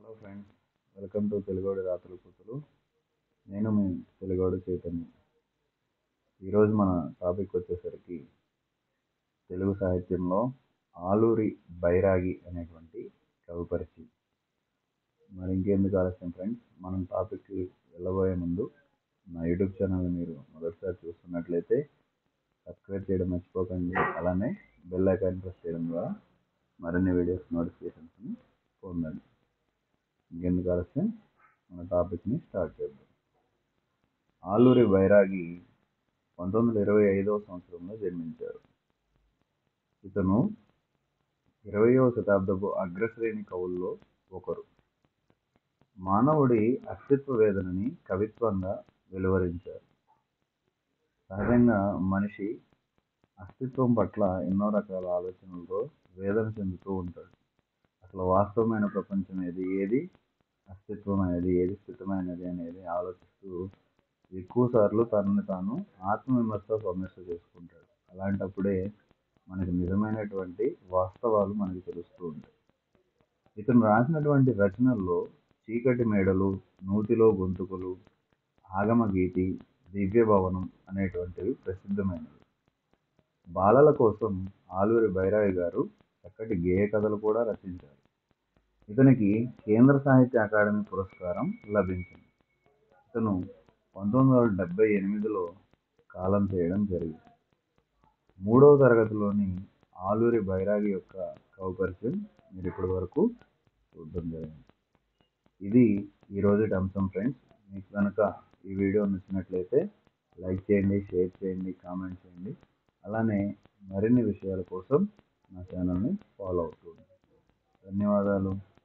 hello friends welcome to తెలుగోడి రాత్రుల కూతురు నేను మీ తెలుగోడు చైతన్య ఈరోజు మన టాపిక్ వచ్చేసరికి తెలుగు సాహిత్యంలో ఆలూరి బైరాగి అనేటువంటి కవి పరిచయం మరి ఇంకెందుకు ఆలస్యం ఫ్రెండ్స్ మనం టాపిక్కి వెళ్ళబోయే ముందు నా యూట్యూబ్ ఛానల్ని మీరు మొదటిసారి చూస్తున్నట్లయితే సబ్స్క్రైబ్ చేయడం మర్చిపోకండి అలానే బెల్ ఐకాన్ ప్రెస్ చేయడం ద్వారా మరిన్ని వీడియోస్ నోటిఫికేషన్స్ని పొందండి ఇంకెందుకు ఆలస్యం మన టాపిక్ని స్టార్ట్ చేద్దాం ఆలూరి బైరాగి పంతొమ్మిది వందల ఇరవై ఐదవ సంవత్సరంలో జన్మించారు ఇతను ఇరవయవ శతాబ్దపు అగ్రశ్రేణి కవుల్లో ఒకరు మానవుడి అస్తిత్వ వేదనని కవిత్వంగా వెలువరించారు సహజంగా మనిషి అస్తిత్వం పట్ల ఎన్నో రకాల ఆలోచనలతో వేదన చెందుతూ ఉంటాడు అసలు వాస్తవమైన ప్రపంచం ఏది ఏది అస్తిత్వమైనది ఏది స్థితమైనది అనేది ఆలోచిస్తూ ఎక్కువ సార్లు తనని తాను ఆత్మవిమర్శ సమస్య చేసుకుంటాడు అలాంటప్పుడే మనకి నిజమైనటువంటి వాస్తవాలు మనకి తెలుస్తూ ఉంటాయి ఇతను రాసినటువంటి రచనల్లో చీకటి మేడలు నూతిలో గొంతుకులు ఆగమగీతి దివ్య భవనం అనేటువంటివి ప్రసిద్ధమైనవి బాలల కోసం ఆలూరి బైరాగి గారు చక్కటి గేయ కథలు కూడా రచించారు ఇతనికి కేంద్ర సాహిత్య అకాడమీ పురస్కారం లభించింది ఇతను పంతొమ్మిది వందల డెబ్బై ఎనిమిదిలో కాలం చేయడం జరిగింది మూడవ తరగతిలోని ఆలూరి బైరాగి యొక్క కౌపరిచయం మీరు ఇప్పటి వరకు చూడడం జరిగింది ఇది ఈరోజు అంశం ఫ్రెండ్స్ మీకు కనుక ఈ వీడియో నచ్చినట్లయితే లైక్ చేయండి షేర్ చేయండి కామెంట్ చేయండి అలానే మరిన్ని విషయాల కోసం నా ఛానల్ని ఫాలో అవుతుంది ధన్యవాదాలు